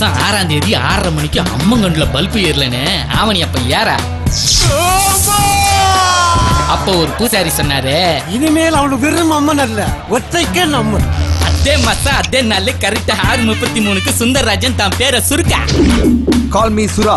மாசம் ஆறாம் தேதி ஆறரை மணிக்கு அம்மங்கண்டுல பல்பு ஏறலன்னு அவன் அப்ப ஏற அப்ப ஒரு பூசாரி சொன்னாரு இனிமேல் அவளு வெறும் அம்மன் அல்ல ஒற்றைக்கே நம்மன் அதே மாசம் அதே நாள் கரெக்டா ஆறு முப்பத்தி மூணுக்கு சுந்தரராஜன் தான் பேரை சுருக்க கால் மீ சுரா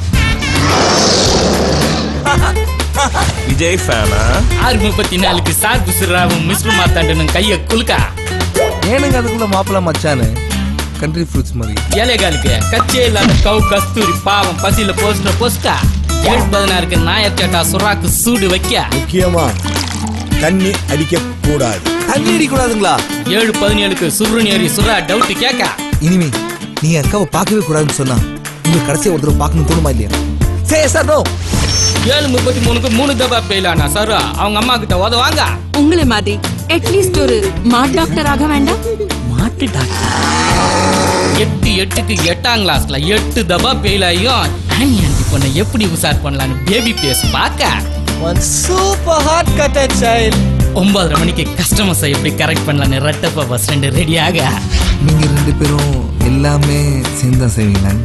விஜய் ஃபேனா ஆறு முப்பத்தி நாலுக்கு சார் புசுராவும் மிஸ்ரு மாத்தாண்டனும் கைய குலுக்கா ஏனுங்க அதுக்குள்ள மாப்பிள்ள மச்சானு கண்ட்ரி ஃப்ரூட்ஸ் மாதிரி ஏழைகளுக்கு கச்சே இல்லாத கவு கஸ்தூரி பாவம் பசியில போஸ்ட போஸ்டா ஏழு பதினாறுக்கு நாயர் சேட்டா சுறாக்கு சூடு வைக்க முக்கியமா தண்ணி அடிக்க கூடாது தண்ணி அடிக்கூடாதுங்களா ஏழு பதினேழுக்கு சுருநேரி சுறா டவுட் கேட்க இனிமே நீங்க அக்காவை பார்க்கவே கூடாதுன்னு சொன்னா உங்க கடைசியா ஒரு தடவை பார்க்கணும் தோணுமா இல்லையா சரி சார் நோ ஏழு முப்பத்தி மூணுக்கு மூணு தபா பெயிலானா சார் அவங்க அம்மா கிட்ட உதவாங்க உங்களை மாதிரி அட்லீஸ்ட் ஒரு மாட் டாக்டர் ஆக வேண்டாம் மாட்டு டாக்டர் எட்டு எட்டுக்கு எட்டாம் கிளாஸ்ல எட்டு தபா பெயில் ஆகியும் ஆனி ஆண்டி பொண்ணை எப்படி உசார் பண்ணலான்னு பேபி பேஸ் பார்க்க சூப்பர் ஹார்ட் கட்டட் சைல்ட் ஒன்பதரை மணிக்கு கஸ்டமர்ஸை எப்படி கரெக்ட் பண்ணலான்னு ரெட்டப்பா பஸ் ஸ்டாண்டு ரெடியாக நீங்க ரெண்டு பேரும் எல்லாமே சேர்ந்தா செய்வீங்களா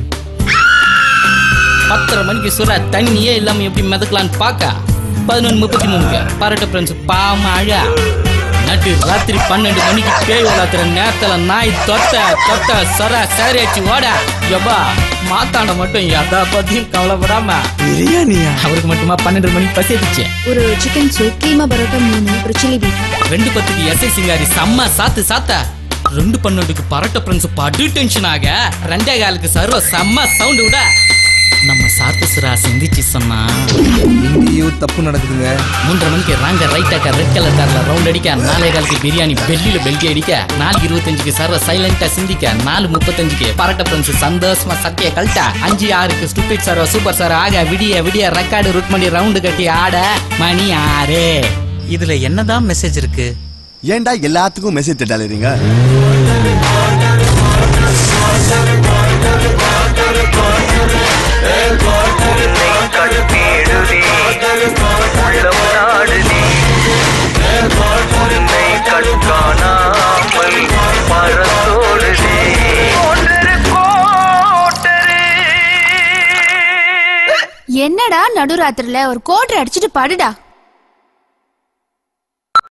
பத்தரை மணிக்கு சுறா தண்ணியே இல்லாம எப்படி மிதக்கலான்னு பார்க்க பதினொன்று முப்பத்தி மூணுக்கு பரட்ட ஃப்ரெண்ட்ஸ் பாவமா அழ நட்டு ராத்திரி பன்னெண்டு மணிக்கு பேய் வளர்த்துற நேரத்துல நாய் தொத்த தொத்த சொர சேரியாச்சு ஓட எப்பா மாத்தாண்ட மட்டும் எதா பத்தியும் கவலைப்படாம பிரியாணியா அவருக்கு மட்டுமா பன்னெண்டு மணிக்கு பசி எடுத்துச்சு ஒரு சிக்கன் சூப் கீமா பரோட்டா மூணு ஒரு சில்லி பீஃப் ரெண்டு பத்துக்கு எஸ்ஐ சிங்காரி செம்ம சாத்து சாத்த ரெண்டு பன்னெண்டுக்கு பரட்ட ஃப்ரெண்ட்ஸ் படு டென்ஷன் ஆக ரெண்டே காலுக்கு சர்வ செம்ம சவுண்ட் விட நம்ம சாத்து சிரா சிந்திச்சு சொன்னா எங்கேயோ தப்பு நடக்குதுங்க மூன்றரை மணிக்கு ராங்க ரைட் ஆக்க ரெட் கலர் கார்ல ரவுண்ட் அடிக்க நாலே காலுக்கு பிரியாணி பெல்லில பெல்கி அடிக்க நாலு இருபத்தஞ்சுக்கு சர்வ சைலண்டா சிந்திக்க நாலு முப்பத்தஞ்சுக்கு பரட்ட ஃப்ரெண்ட்ஸ் சந்தோஷமா சத்திய கழட்ட அஞ்சு ஆறுக்கு ஸ்டூபிட் சர்வ சூப்பர் சார் ஆக விடிய விடிய ரெக்கார்டு ருக்மணி ரவுண்டு கட்டி ஆட மணி ஆறு இதுல என்னதான் மெசேஜ் இருக்கு ஏன்டா எல்லாத்துக்கும் மெசேஜ் தட்டாளீங்க என்னடா நடுராத்திரில ஒரு கோட்டை அடிச்சிட்டு படுடா